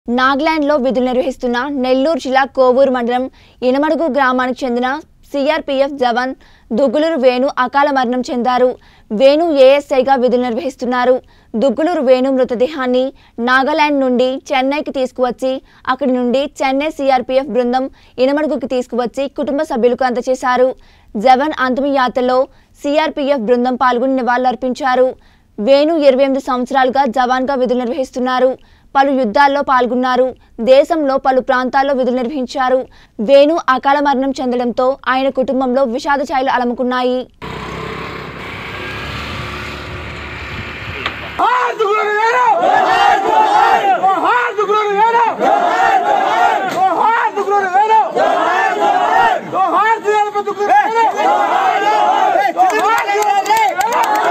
నాగాలాండ్లో విధులు నిర్వహిస్తున్న నెల్లూరు జిల్లా కోవూరు మండలం ఇనమడుగు గ్రామానికి చెందిన సిఆర్పీఎఫ్ జవాన్ దుగ్గులూరు వేణు అకాల మరణం చెందారు వేణు ఏఎస్ఐగా విధులు నిర్వహిస్తున్నారు దుగ్గులూరు వేణు మృతదేహాన్ని నాగాలాండ్ నుండి చెన్నైకి తీసుకువచ్చి అక్కడి నుండి చెన్నై సిఆర్పీఎఫ్ బృందం ఇనమడుగుకి తీసుకువచ్చి కుటుంబ సభ్యులకు అందజేశారు జవాన్ అంతిమ యాత్రలో సిఆర్పీఎఫ్ బృందం పాల్గొని నివాళులర్పించారు వేణు ఇరవై ఎనిమిది సంవత్సరాలుగా జవాన్గా విధులు నిర్వహిస్తున్నారు పలు యుద్ధాల్లో పాల్గొన్నారు దేశంలో పలు ప్రాంతాల్లో విధులు నిర్వహించారు వేణు అకాల మరణం చెందడంతో ఆయన కుటుంబంలో విషాద ఛాయలు అలముకున్నాయి Hard the Granero! Go hard the Granero! Go hard the Granero! Go hard the Granero! Go hard the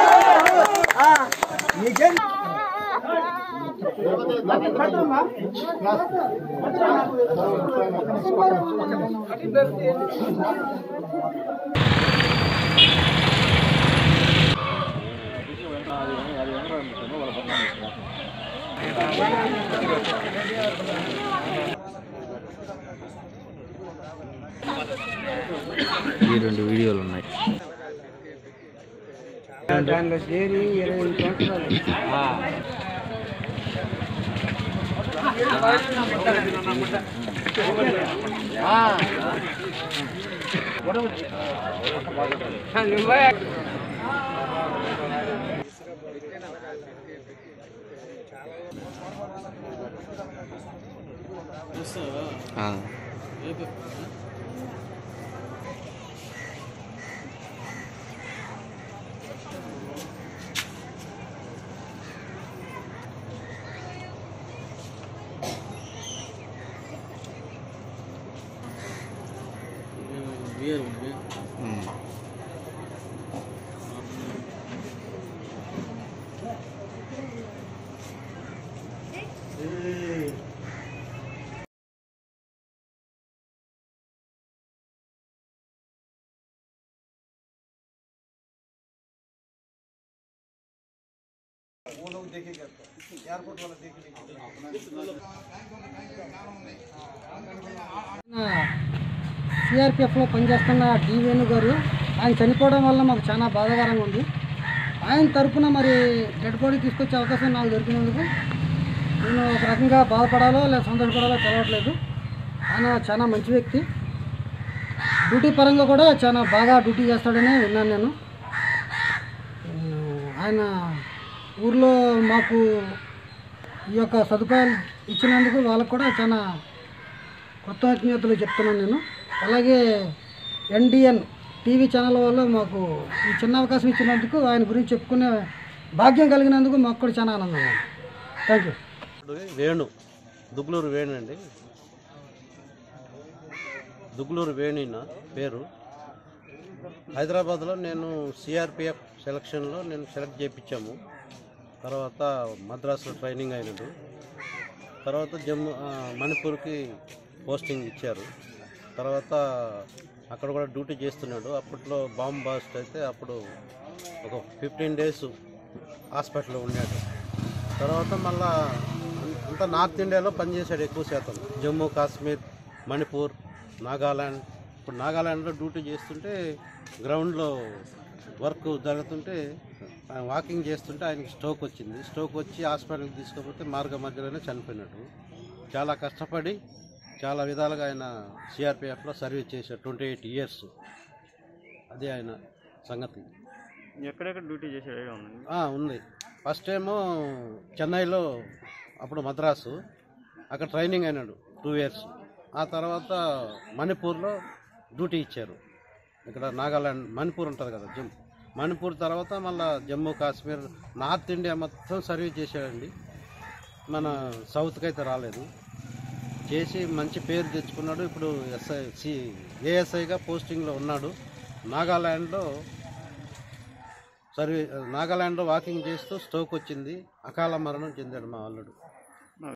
ఈ రెండు వీడియోలు ఉన్నాయి దానిలో చేరి ఇరవై సంవత్సరాలు ఆ. ఉమ్. సిఆర్పిఎఫ్లో పనిచేస్తున్న డి వేణు గారు ఆయన చనిపోవడం వల్ల మాకు చాలా బాధాకరంగా ఉంది ఆయన తరపున మరి డెడ్ బాడీ తీసుకొచ్చే అవకాశం నాకు దొరికినందుకు నేను ఒక రకంగా బాధపడాలో లేదా సంతోషపడాలో తెలవట్లేదు ఆయన చాలా మంచి వ్యక్తి డ్యూటీ పరంగా కూడా చాలా బాగా డ్యూటీ చేస్తాడని విన్నాను నేను ఉమ్, ఆయన ఊర్లో మాకు ఈ యొక్క సదుపాయాలు ఇచ్చినందుకు వాళ్ళకు కూడా చాలా కృతజ్ఞతలు చెప్తున్నాను నేను అలాగే ఎన్డిఎన్ టీవీ ఛానల్ వల్ల మాకు ఈ చిన్న అవకాశం ఇచ్చినందుకు ఆయన గురించి చెప్పుకునే భాగ్యం కలిగినందుకు మాకు కూడా చాలా ఆనందంగా ఉంది థ్యాంక్ యూ ఇప్పుడు వేణు దుగ్లూరు వేణు అండి దుగ్లూరు వేణు నా పేరు హైదరాబాద్లో నేను సిఆర్పిఎఫ్ సెలక్షన్లో నేను సెలెక్ట్ చేయించాము తర్వాత మద్రాసులో ట్రైనింగ్ అయినది తర్వాత జమ్మూ ఆ, మణిపూర్కి పోస్టింగ్ ఇచ్చారు తర్వాత అక్కడ కూడా డ్యూటీ చేస్తున్నాడు అప్పట్లో బాంబ్ బాస్ట్ అయితే అప్పుడు ఒక ఫిఫ్టీన్ డేస్ హాస్పిటల్లో ఉన్నాడు తర్వాత మళ్ళా అంతా నార్త్ ఇండియాలో పనిచేశాడు ఎక్కువ శాతం జమ్మూ కాశ్మీర్ మణిపూర్ నాగాలాండ్ ఇప్పుడు నాగాలాండ్లో డ్యూటీ చేస్తుంటే గ్రౌండ్లో వర్క్ జరుగుతుంటే ఆయన వాకింగ్ చేస్తుంటే ఆయనకి స్ట్రోక్ వచ్చింది స్ట్రోక్ వచ్చి హాస్పిటల్కి తీసుకుపోతే మార్గ మధ్యలోనే చనిపోయినట్టు చాలా కష్టపడి చాలా విధాలుగా ఆయన సిఆర్పిఎఫ్లో సర్వీస్ చేశారు ట్వంటీ ఎయిట్ ఇయర్స్ అది ఆయన సంగతి ఎక్కడెక్కడ డ్యూటీ చేసే ఐడియా ఉందండి ఆ, ఉంది ఫస్ట్ ఏమో చెన్నైలో అప్పుడు మద్రాసు అక్కడ ట్రైనింగ్ అయినాడు టూ ఇయర్స్ ఆ తర్వాత మణిపూర్లో డ్యూటీ ఇచ్చారు ఇక్కడ నాగాలాండ్ మణిపూర్ ఉంటుంది కదా జమ్ మణిపూర్ తర్వాత మళ్ళా జమ్మూ కాశ్మీర్ నార్త్ ఇండియా మొత్తం సర్వీస్ చేశాడండి మన సౌత్కి అయితే రాలేదు చేసి మంచి పేరు తెచ్చుకున్నాడు ఇప్పుడు ఎస్ఐ సి ఏఎస్ఐగా పోస్టింగ్లో ఉన్నాడు నాగాలాండ్లో సర్వీ నాగాలాండ్లో వాకింగ్ చేస్తూ స్ట్రోక్ వచ్చింది అకాల మరణం చెందాడు మా అల్లుడు